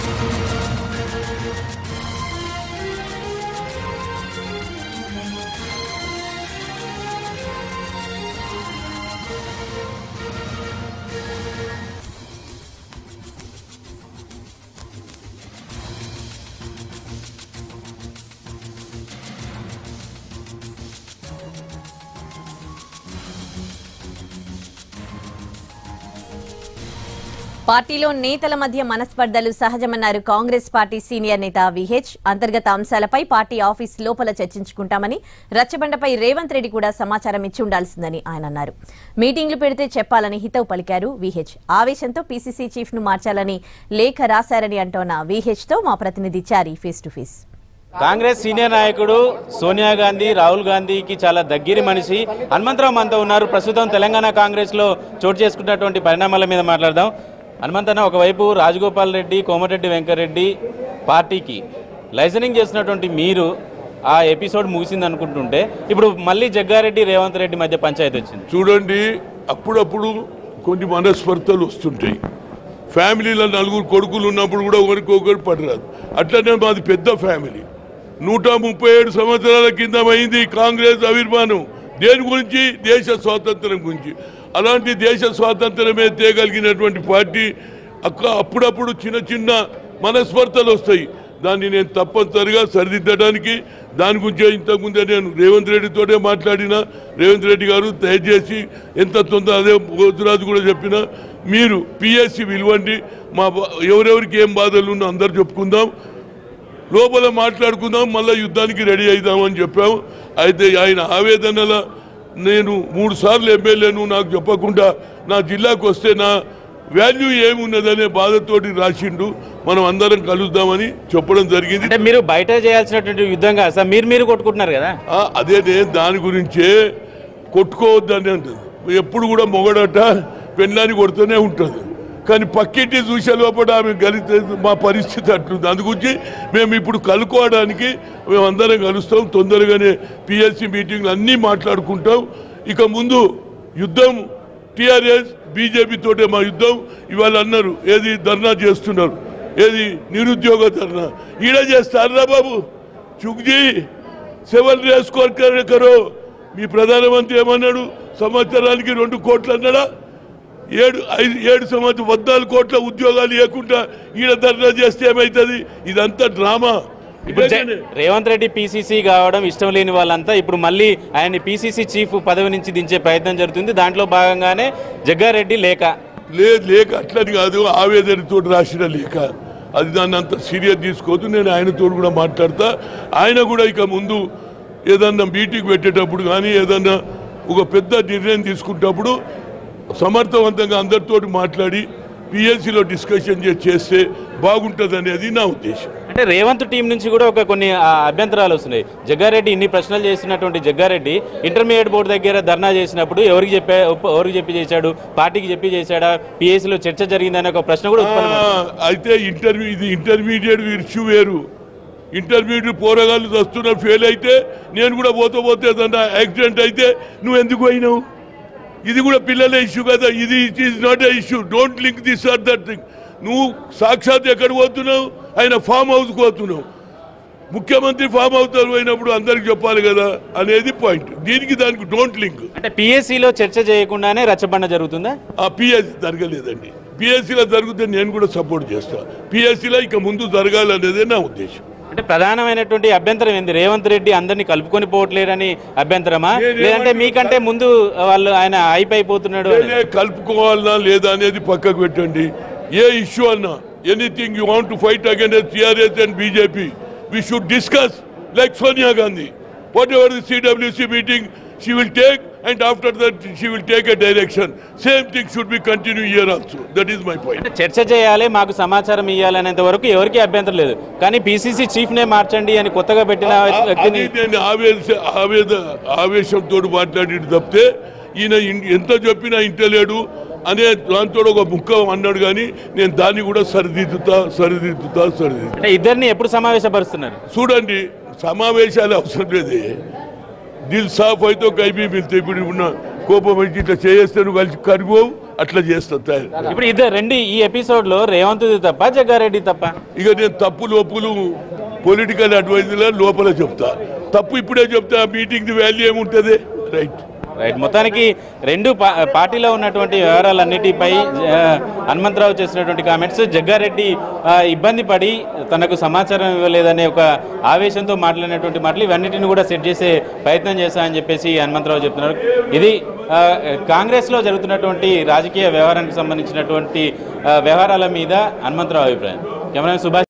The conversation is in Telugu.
పార్టీలో నేతల మధ్య మనస్పర్ధలు సహజమన్నారు కాంగ్రెస్ పార్టీ సీనియర్ నేత విహెచ్ అంతర్గత అంశాలపై పార్టీ ఆఫీస్ లోపల చర్చించుకుంటామని రచ్చబండపై రేవంత్ రెడ్డి కూడా సమాచారం ఇచ్చి ఉండాల్సిందని ఆయన అన్నారు మీటింగ్లు పెడితే చెప్పాలని హితవు పలికారు విహెచ్ ఆవేశంతో పీసీసీ చీఫ్ ను మార్చాలని లేఖ రాశారని అంటోన్న విహెచ్ తో మా ప్రతినిధి Chari face to face Congress senior నాయకుడు సోనియా గాంధీ రాహుల్ గాంధీకి చాలా దగ్గరి మనిషి హనుమంతరావు మనతో ఉన్నారు ప్రస్తుతం తెలంగాణ కాంగ్రెస్ లో చోటు చేసుకున్నటువంటి పరిణామాల మీద మాట్లాడదాం హనుమంతన్న ఒకవైపు రాజగోపాల్ రెడ్డి కోమటిరెడ్డి వెంకరెడ్డి పార్టీకి లైజనింగ్ చేసినటువంటి మీరు ఆ ఎపిసోడ్ ముగిసింది అనుకుంటుంటే ఇప్పుడు మళ్ళీ జగ్గారెడ్డి రేవంత్ రెడ్డి మధ్య పంచాయతీ వచ్చింది చూడండి అప్పుడప్పుడు కొన్ని మనస్పర్ధలు వస్తుంటాయి ఫ్యామిలీలో నలుగురు కొడుకులు ఉన్నప్పుడు కూడా ఒకరికొకరు పడరాదు అట్లనే మాది పెద్ద ఫ్యామిలీ నూట ముప్పై ఏడు సంవత్సరాల కింద అయింది కాంగ్రెస్ ఆవిర్భావం దేని గురించి దేశ స్వాతంత్రం గురించి అలాంటి దేశ స్వాతంత్రమే తేగలిగినటువంటి పార్టీ అక్క అప్పుడప్పుడు చిన్న చిన్న మనస్పర్ధలు వస్తాయి దాన్ని నేను తప్పనిసరిగా సరిదిద్దడానికి దాని గురించి ఇంతకుముందే నేను రేవంత్ రెడ్డితోనే మాట్లాడిన రేవంత్ రెడ్డి గారు దయచేసి ఎంత తొందర అదే గోతురాజు కూడా చెప్పిన మీరు పిఎస్సి విలువండి మా బా- ఎవరెవరికి ఏం బాధలు ఉన్నా అందరు చెప్పుకుందాం లోపల మాట్లాడుకుందాం మళ్ళీ యుద్ధానికి రెడీ అవుదామని చెప్పాము అయితే ఆయన ఆవేదనల నేను మూడు సార్లు ఎమ్మెల్యేను నాకు చెప్పకుండా నా జిల్లాకు వస్తే నా వాల్యూ ఏమున్నదనే బాధతోటి రాసిండు మనం అందరం కలుద్దామని చెప్పడం జరిగింది అంటే మీరు బయట చేయాల్సినటువంటి యుద్ధం కాదు సార్ మీరు మీరు కొట్టుకుంటున్నారు కదా ఆ, అదే నేను దాని గురించే కొట్టుకోవద్దని అంటుంది ఎప్పుడు కూడా మొగడట పెళ్ళాన్ని కొడుతూనే ఉంటుంది కానీ పక్కింటి చూసే లోపల ఆమె కలితే మా పరిస్థితి అట్లుంది అందు గురించి మేము ఇప్పుడు కలుకోవడానికి మేము అందరం కలుస్తాం తొందరగానే పిఎస్సి మీటింగ్లు అన్నీ మాట్లాడుకుంటాం ఇక ముందు యుద్ధం టిఆర్ఎస్ బీజేపీ తోటే మా యుద్ధం ఇవాళ అన్నారు ఏది ధర్నా చేస్తున్నారు ఏది నిరుద్యోగ ధర్నా ఈడ చేస్తారా బాబు చుగ్జీ సెవెన్ రేస్ కరో మీ ప్రధానమంత్రి ఏమన్నాడు సంవత్సరానికి రెండు కోట్లు అన్నాడా ఏడు ఐదు ఏడు సంవత్సరం పద్నాలుగు కోట్ల ఉద్యోగాలు ఇవ్వకుండా ఈడ ధర్నా చేస్తే ఏమవుతుంది ఇదంతా డ్రామా ఇప్పుడు జ- ఇదేనే. రేవంత్ రెడ్డి పీసీసీ కావడం ఇష్టం లేని వాళ్ళంతా ఇప్పుడు మళ్ళీ ఆయన పీసీసీ చీఫ్ పదవి నుంచి దించే ప్రయత్నం జరుగుతుంది దాంట్లో భాగంగానే జగ్గారెడ్డి లేఖ లేదు లేక అట్లని కాదు ఆవేదనతో రాసిన లేక అది దాన్ని అంత సీరియస్ తీసుకోవద్దు నేను ఆయనతో కూడా మాట్లాడతా ఆయన కూడా ఇక ముందు ఏదన్నా మీటింగ్ పెట్టేటప్పుడు కానీ ఏదన్నా ఒక పెద్ద నిర్ణయం తీసుకునేటప్పుడు సమర్థవంతంగా అందరితోటి మాట్లాడి పిఎల్సీలో డిస్కషన్ చేసి చేస్తే బాగుంటుంది అనేది నా ఉద్దేశం అంటే రేవంత్ టీం నుంచి కూడా ఒక కొన్ని ఆ, అభ్యంతరాలు వస్తున్నాయి జగ్గారెడ్డి ఇన్ని ప్రశ్నలు చేసినటువంటి జగ్గారెడ్డి ఇంటర్మీడియట్ బోర్డు దగ్గర ధర్నా చేసినప్పుడు ఎవరికి చెప్పా ఎవరికి చెప్పి చేశాడు పార్టీకి చెప్పి చేశాడా పిఎస్సీలో చర్చ జరిగిందనే ఒక ప్రశ్న కూడా ఉత్పన్నం ఆ, అయితే ఇంటర్వ్యూ ఇది ఇంటర్మీడియట్ ఇష్యూ వేరు ఇంటర్మీడియట్ పోరగాళ్ళు వస్తున్నా ఫెయిల్ అయితే నేను కూడా పోతే పోతే ఏదన్నా యాక్సిడెంట్ అయితే నువ్వు ఎందుకు అయినావు ఇది కూడా పిల్లల ఇష్యూ కదా ఇది it is not a issue don't link this or that thing నువ్వు సాక్షాత్ ఎక్కడ పోతున్నావు ఆయన ఫామ్ హౌస్కి పోతున్నావు ముఖ్యమంత్రి ఫామ్ హౌస్ పోయినప్పుడు అందరికి చెప్పాలి కదా అనేది పాయింట్ దీనికి దానికి డోంట్ లింక్ అంటే పిఎస్సీలో చర్చ చేయకుండానే రచ్చబండ జరుగుతుందా ఆ పిఎస్సి జరగలేదండి పిఎస్సిలో జరిగితే నేను కూడా సపోర్ట్ చేస్తా పిఎస్సిలో ఇక ముందు జరగాలనేదే నా ఉద్దేశం అంటే ప్రధానమైనటువంటి అభ్యంతరం ఏంది రేవంత్ రెడ్డి అందరినీ కలుపుకొని పోవట్లేరని అభ్యంతరమా నేనేమంటున్నా- లేదంటే మీకంటే ముందు వాళ్ళు ఆయన హైప్ అయిపోతున్నాడు అని? నేనే కలుపుకోవాలనా లేదా అనేది పక్కకు పెట్టండి ఏ ఇష్యూ అన్నా anything you want to fight against TRS and BJP we should discuss like Sonia Gandhi whatever the CWC meeting she will take and after that she will take a direction same thing should be continue here also that is my point అంటే చర్చ చేయాలి మాకు సమాచారం ఇవ్వాలనేంత వరకు ఎవరికి అభ్యంతరం లేదు కానీ పిసిసి చీఫ్ నే మార్చండి అని కొత్తగా పెట్టిన వ్యక్తిని అది నేను ఆవేశ ఆవేద ఆవేశంతో మాట్లాడి తప్పితే ఈయన ఇన్- ఎంత చెప్పినా ఇంటలేడు అనే దాంతో ఒక ముక్క అన్నాడు కానీ నేను దాన్ని కూడా సరిదిద్దుతా సరిదిద్దుతా సరిదిద్దు అంటే ఇద్దరిని ఎప్పుడు సమావేశపరుస్తున్నారు చూడండి సమావేశాలు అవసరం లేదే దిల్ సాఫ్ అయితే కైబీ మిల్తే ఇప్పుడు ఉన్న కోపం వచ్చి ఇట్లా చేస్తే నువ్వు కలిసి కరిపోవు అట్లా చేస్తా తయారు ఇప్పుడు ఇద్దరు రెండు ఈ ఎపిసోడ్ లో రేవంత్ తప్ప జగ్గారెడ్డి తప్ప ఇక నేను తప్పులు ఒప్పులు పొలిటికల్ అడ్వైజర్ లోపల చెప్తా తప్పు ఇప్పుడే చెప్తా మీటింగ్ వాల్యూ ఏముంటుంది రైట్ రైట్ మొత్తానికి రెండు పా- పార్టీలో ఉన్నటువంటి వ్యవహారాలన్నిటిపై ఆ, హనుమంతరావు చేసినటువంటి కామెంట్స్ జగ్గారెడ్డి ఆ, ఇబ్బంది పడి తనకు సమాచారం ఇవ్వలేదనే ఒక ఆవేశంతో మాట్లాడినటువంటి మాటలు ఇవన్నిటిని కూడా సెట్ చేసే ప్రయత్నం చేశా అని చెప్పేసి హనుమంతరావు చెప్తున్నారు ఇది ఆ, కాంగ్రెస్లో జరుగుతున్నటువంటి రాజకీయ వ్యవహారానికి సంబంధించినటువంటి ఆ, వ్యవహారాల మీద హనుమంతరావు అభిప్రాయం కెమెరా సుభాష్